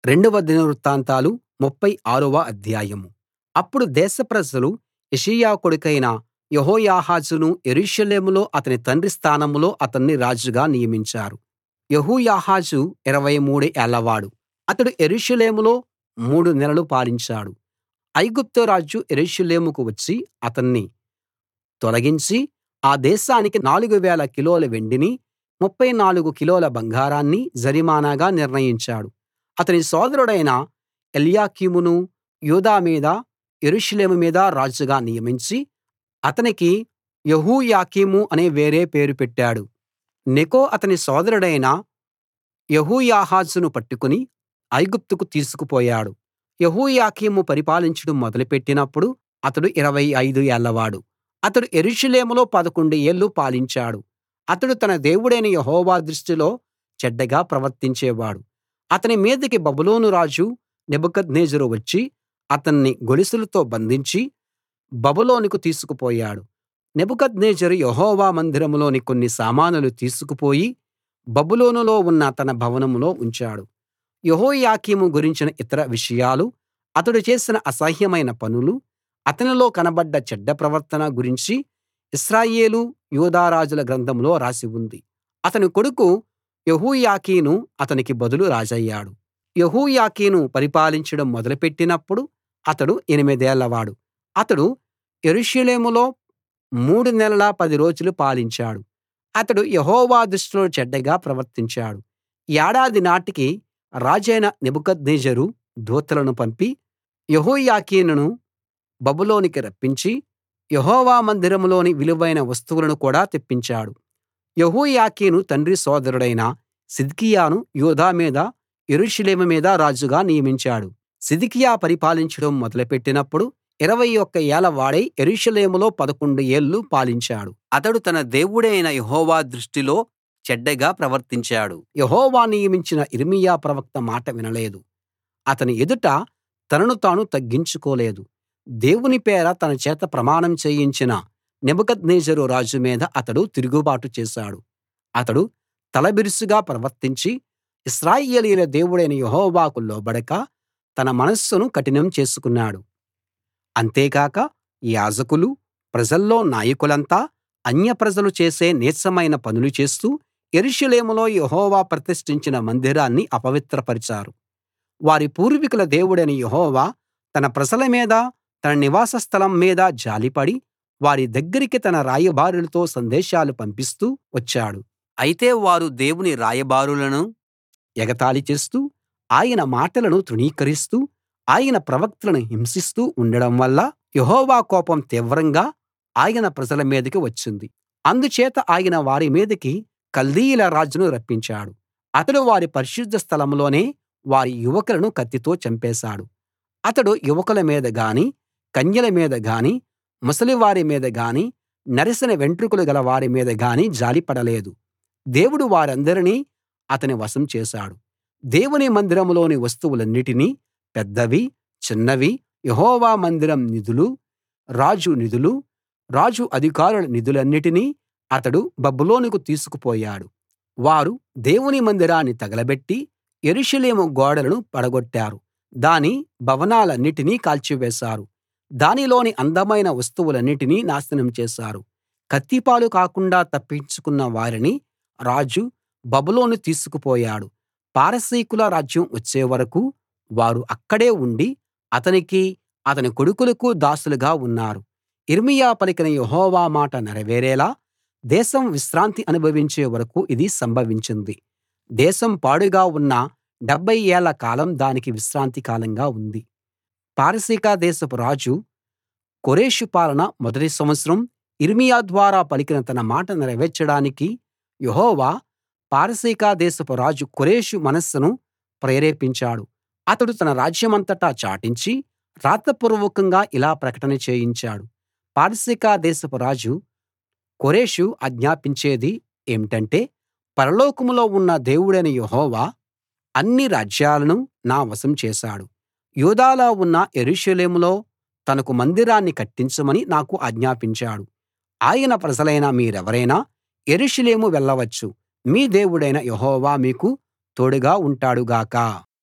రెండవ దినవృత్తాంతాలు ముప్ఫై ఆరవ అధ్యాయం అప్పుడు దేశ ప్రజలు యోషీయా కొడుకైన యెహోయాహాజును యెరూషలేములో అతని తండ్రి స్థానంలో అతన్ని రాజుగా నియమించారు యెహోయాహాజు ఇరవై మూడు ఏళ్లవాడు అతడు యెరూషలేములో మూడు నెలలు పాలించాడు ఐగుప్తు రాజు యెరూషలేముకు వచ్చి అతన్ని తొలగించి ఆ దేశానికి నాలుగు వేల కిలోల వెండిని ముప్ఫై నాలుగు కిలోల బంగారాన్ని జరిమానాగా నిర్ణయించాడు అతని సోదరుడైన ఎల్యాకీమును యూదా మీద యెరూషలేము మీద రాజుగా నియమించి అతనికి యెహోయాకీము అనే వేరే పేరు పెట్టాడు నెకో అతని సోదరుడైన యెహోయాహాజును పట్టుకుని ఐగుప్తుకు తీసుకుపోయాడు యెహోయాకీము పరిపాలించడం మొదలుపెట్టినప్పుడు అతడు ఇరవై ఐదు ఏళ్లవాడు అతడు యెరూషలేములో పదకొండు ఏళ్ళు పాలించాడు అతడు తన దేవుడైన యెహోవా దృష్టిలో చెడ్డగా ప్రవర్తించేవాడు అతని మీదికి బబులోను రాజు నెబుకద్నెజరు వచ్చి అతన్ని గొలుసులతో బంధించి బబులోనుకు తీసుకుపోయాడు నెబుకద్నెజరు యెహోవా మందిరంలోని కొన్ని సామానులు తీసుకుపోయి బబులోనులో ఉన్న తన భవనంలో ఉంచాడు యెహోయాకీము గురించిన ఇతర విషయాలు అతడు చేసిన అసహ్యమైన పనులు అతనిలో కనబడ్డ చెడ్డ ప్రవర్తన గురించి ఇశ్రాయేలు యూదా రాజుల గ్రంథంలో రాసి ఉంది అతని కొడుకు యెహోయాకీను అతనికి బదులు రాజయ్యాడు యెహోయాకీను పరిపాలించడం మొదలుపెట్టినప్పుడు అతడు ఎనిమిదేళ్లవాడు అతడు యెరూషలేములో మూడు నెలల పది రోజులు పాలించాడు అతడు యెహోవా దృష్టిలో చెడ్డగా ప్రవర్తించాడు ఏడాది నాటికి రాజైన నెబుకద్నెజరు దూతలను పంపి యెహోయాకీనును బబులోనుకి రప్పించి యెహోవా మందిరంలోని విలువైన వస్తువులను కూడా తెప్పించాడు యెహోయాకీను తండ్రి సోదరుడైన సిద్కియాను యూదా మీద యెరూషలేము మీద రాజుగా నియమించాడు సిద్కియా పరిపాలించడం మొదలుపెట్టినప్పుడు ఇరవై ఒక్క ఏళ్ల వాడై యెరూషలేములో పదకొండు ఏళ్ళు పాలించాడు అతడు తన దేవుడైన యెహోవా దృష్టిలో చెడ్డగా ప్రవర్తించాడు యెహోవా నియమించిన యిర్మీయా ప్రవక్త మాట వినలేదు అతని ఎదుట తనను తాను తగ్గించుకోలేదు దేవుని పేర తన చేత ప్రమాణం చేయించిన నెబుకద్నెజరు రాజు మీద అతడు తిరుగుబాటు చేశాడు అతడు తలబిరుసుగా ప్రవర్తించి ఇశ్రాయేలీయుల దేవుడైన యెహోవాకు లోబడక తన మనస్సును కఠినం చేసుకున్నాడు అంతేకాక యాజకులు ప్రజల్లో నాయకులంతా అన్యప్రజలు చేసే నీచమైన పనులు చేస్తూ యెరూషలేములో యెహోవా ప్రతిష్ఠించిన మందిరాన్ని అపవిత్రపరిచారు వారి పూర్వీకుల దేవుడైన యెహోవా తన ప్రజల మీద తన నివాస స్థలం మీద జాలిపడి వారి దగ్గరికి తన రాయబారులతో సందేశాలు పంపిస్తూ వచ్చాడు అయితే వారు దేవుని రాయబారులను ఎగతాళి చేస్తూ ఆయన మాటలను తృణీకరిస్తూ ఆయన ప్రవక్తలను హింసిస్తూ ఉండడం వల్ల యెహోవా కోపం తీవ్రంగా ఆయన ప్రజల మీదికి వచ్చింది అందుచేత ఆయన వారి మీదికి కల్దీయుల రాజును రప్పించాడు అతడు వారి పరిశుద్ధ స్థలంలోనే వారి యువకులను కత్తితో చంపేశాడు అతడు యువకుల మీద గానీ కన్యల మీద గానీ ముసలివారి మీద గానీ నెరసిన వెంట్రుకలు గల వారి మీద గానీ జాలిపడలేదు దేవుడు వారందరినీ అతని వశం చేశాడు దేవుని మందిరంలోని వస్తువులన్నిటినీ పెద్దవి చిన్నవి యెహోవా మందిరం నిధులు రాజు నిధులు రాజు అధికారుల నిధులన్నిటినీ అతడు బబులోనుకు తీసుకుపోయాడు వారు దేవుని మందిరాన్ని తగలబెట్టి యెరూషలేము గోడలను పడగొట్టారు దాని భవనాలన్నిటినీ కాల్చివేశారు దానిలోని అందమైన వస్తువులన్నిటినీ నాశనం చేశారు కత్తిపాలు కాకుండా తప్పించుకున్న వారిని రాజు బబులోను తీసుకుపోయాడు పారసీకుల రాజ్యం వచ్చే వరకూ వారు అక్కడే ఉండి అతనికీ అతని కొడుకులకూ దాసులుగా ఉన్నారు యిర్మీయా పలికిన యెహోవా మాట నెరవేరేలా దేశం విశ్రాంతి అనుభవించే వరకూ ఇది సంభవించింది దేశం పాడుగా ఉన్న డెబ్భై ఏళ్ల కాలం దానికి విశ్రాంతి కాలంగా ఉంది పారసీక దేశపు రాజు కోరెషు పాలన మొదటి సంవత్సరం యిర్మీయా ద్వారా పలికిన తన మాట నెరవేర్చడానికి యెహోవా పారసీక దేశపు రాజు కోరెషు మనస్సును ప్రేరేపించాడు అతడు తన రాజ్యమంతటా చాటించి రాతపూర్వకంగా ఇలా ప్రకటన చేయించాడు పారసీక దేశపు రాజు కోరెషు ఆజ్ఞాపించేది ఏమిటంటే పరలోకంలో ఉన్న దేవుడైన యెహోవా అన్ని రాజ్యాలను నా వశం చేశాడు యూదాలో ఉన్న యెరూషలేములో తనకు మందిరాన్ని కట్టించమని నాకు ఆజ్ఞాపించాడు ఆయన ప్రజలైన మీరెవరైనా యెరూషలేము వెళ్ళవచ్చు మీ దేవుడైన యెహోవా మీకు తోడుగా ఉంటాడు గాక